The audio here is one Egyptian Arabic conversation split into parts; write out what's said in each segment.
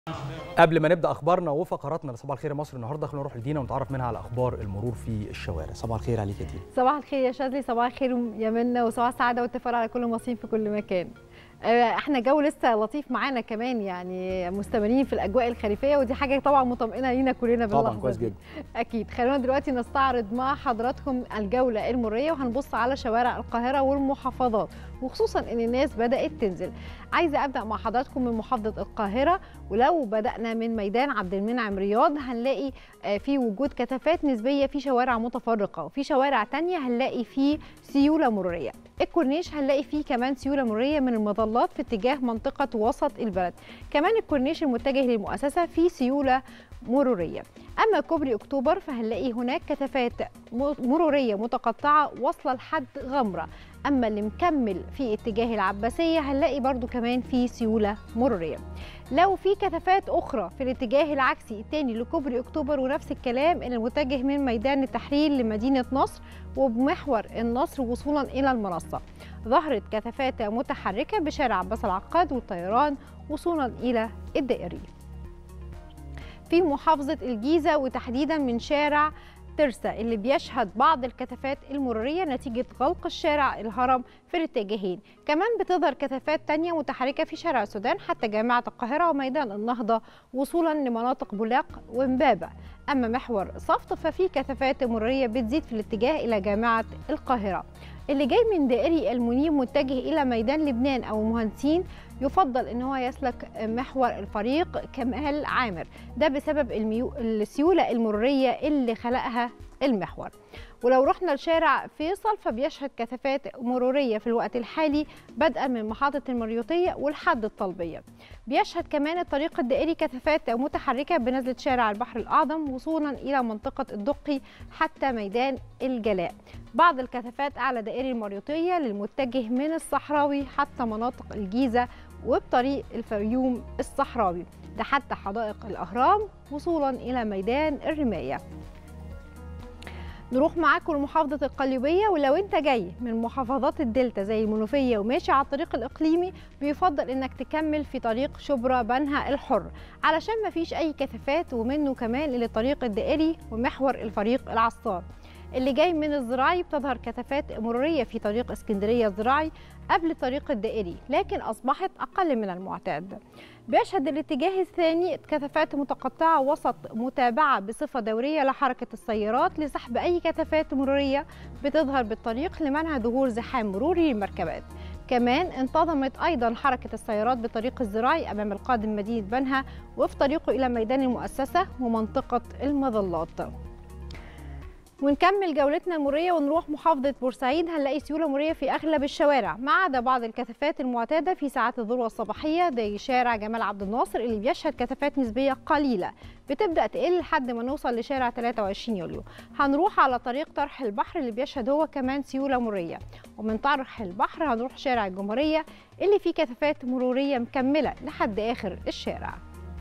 قبل ما نبدا اخبارنا وفقراتنا لصباح الخير يا مصر النهارده خلينا نروح لدينا ونتعرف منها على اخبار المرور في الشوارع صباح الخير عليك يا دينا صباح الخير يا شاذلي صباح الخير يا منى وصباح السعاده والتفاؤل على كل المصريين في كل مكان آه، احنا جو لسه لطيف معانا كمان يعني مستمرين في الاجواء الخريفيه ودي حاجه طبعا مطمئنه لينا كلنا باللحظه طبعا كويس دي. جدا اكيد خلونا دلوقتي نستعرض مع حضراتكم الجوله المريه وهنبص على شوارع القاهره والمحافظات وخصوصا ان الناس بدات تنزل عايزه ابدا مع حضراتكم من محافظه القاهره ولو بدانا من ميدان عبد المنعم رياض هنلاقي آه، في وجود كثافات نسبيه في شوارع متفرقه وفي شوارع تانية هنلاقي فيه سيوله مروريه الكورنيش هنلاقي فيه كمان سيوله مروريه من المظلات في اتجاه منطقه وسط البلد كمان الكورنيش المتجه للمؤسسه فيه سيوله مروريه اما كوبري اكتوبر فهنلاقي هناك كثافات م- مروريه متقطعه واصله لحد غمره اما اللي مكمل في اتجاه العباسيه هنلاقي برضو كمان في سيوله مروريه لو في كثافات اخرى في الاتجاه العكسي الثاني لكوبري اكتوبر ونفس الكلام اللي متجه من ميدان التحرير لمدينه نصر وبمحور النصر وصولا الى المنصه ظهرت كثافات متحركه بشارع عباس العقاد والطيران وصولا الى الدائري في محافظه الجيزه وتحديدا من شارع ترسا اللي بيشهد بعض الكثافات المرورية نتيجة غلق الشارع الهرم في الاتجاهين كمان بتظهر كثافات تانية متحركة في شارع السودان حتى جامعة القاهرة وميدان النهضة وصولا لمناطق بولاق ومبابة أما محور صفت ففي كثافات مرورية بتزيد في الاتجاه إلى جامعة القاهرة اللي جاي من دائري المنيب متجه إلى ميدان لبنان أو مهندسين يفضل ان هو يسلك محور الفريق كمال عامر ده بسبب الميو... السيوله المروريه اللي خلقها المحور ولو رحنا لشارع فيصل فبيشهد كثافات مروريه في الوقت الحالي بدءا من محطه المريوطيه ولحد الطلبيه بيشهد كمان الطريق الدائري كثافات متحركه بنزله شارع البحر الاعظم وصولا الى منطقه الدقي حتى ميدان الجلاء بعض الكثافات اعلى دائري المريوطيه للمتجه من الصحراوي حتى مناطق الجيزه وبطريق الفيوم الصحراوي ده حتى حدائق الأهرام وصولا إلى ميدان الرماية نروح معاكم لمحافظة القليوبية ولو انت جاي من محافظات الدلتا زي المنوفية وماشي على الطريق الإقليمي بيفضل انك تكمل في طريق شبرا بنها الحر علشان ما فيش أي كثافات ومنه كمان للطريق الدائري ومحور الفريق العصار اللي جاي من الزراعي بتظهر كثافات مرورية في طريق اسكندرية الزراعي قبل الطريق الدائري لكن أصبحت أقل من المعتاد بيشهد الاتجاه الثاني كثافات متقطعة وسط متابعة بصفة دورية لحركة السيارات لسحب أي كثافات مرورية بتظهر بالطريق لمنع ظهور زحام مروري للمركبات كمان انتظمت أيضا حركة السيارات بطريق الزراعي أمام القادم مدينة بنها وفي طريقه إلى ميدان المؤسسة ومنطقة المظلات ونكمل جولتنا المرورية ونروح محافظة بورسعيد هنلاقي سيولة مرورية في أغلب الشوارع ما عدا بعض الكثافات المعتادة في ساعات الذروة الصباحية زي شارع جمال عبد الناصر اللي بيشهد كثافات نسبية قليلة بتبدأ تقل لحد ما نوصل لشارع 23 يوليو هنروح على طريق طرح البحر اللي بيشهد هو كمان سيولة مرورية ومن طرح البحر هنروح شارع الجمهورية اللي فيه كثافات مرورية مكملة لحد آخر الشارع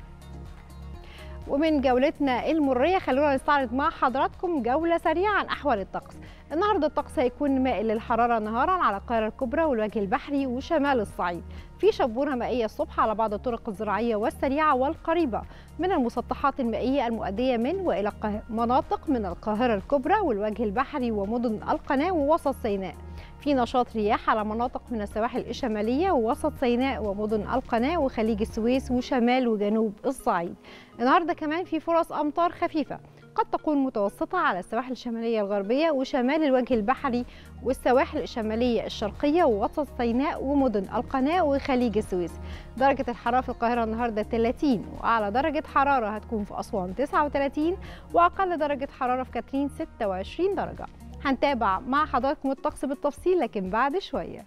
ومن جولتنا المرية خلونا نستعرض مع حضراتكم جولة سريعة عن أحوال الطقس النهاردة الطقس هيكون مائل للحرارة نهارا على القاهرة الكبرى والوجه البحري وشمال الصعيد في شبورة مائية الصبح على بعض الطرق الزراعية والسريعة والقريبة من المسطحات المائية المؤدية من وإلى القاه- مناطق من القاهرة الكبرى والوجه البحري ومدن القناة ووسط سيناء في نشاط رياح على مناطق من السواحل الشمالية ووسط سيناء ومدن القناة وخليج السويس وشمال وجنوب الصعيد النهارده كمان في فرص امطار خفيفه قد تكون متوسطة على السواحل الشمالية الغربية وشمال الوجه البحري والسواحل الشمالية الشرقية ووسط سيناء ومدن القناة وخليج السويس درجة الحرارة في القاهرة النهاردة 30 وأعلى درجة حرارة هتكون في أسوان 39 وأقل درجة حرارة في كاترين 26 درجة هنتابع مع حضراتكم الطقس بالتفصيل لكن بعد شوية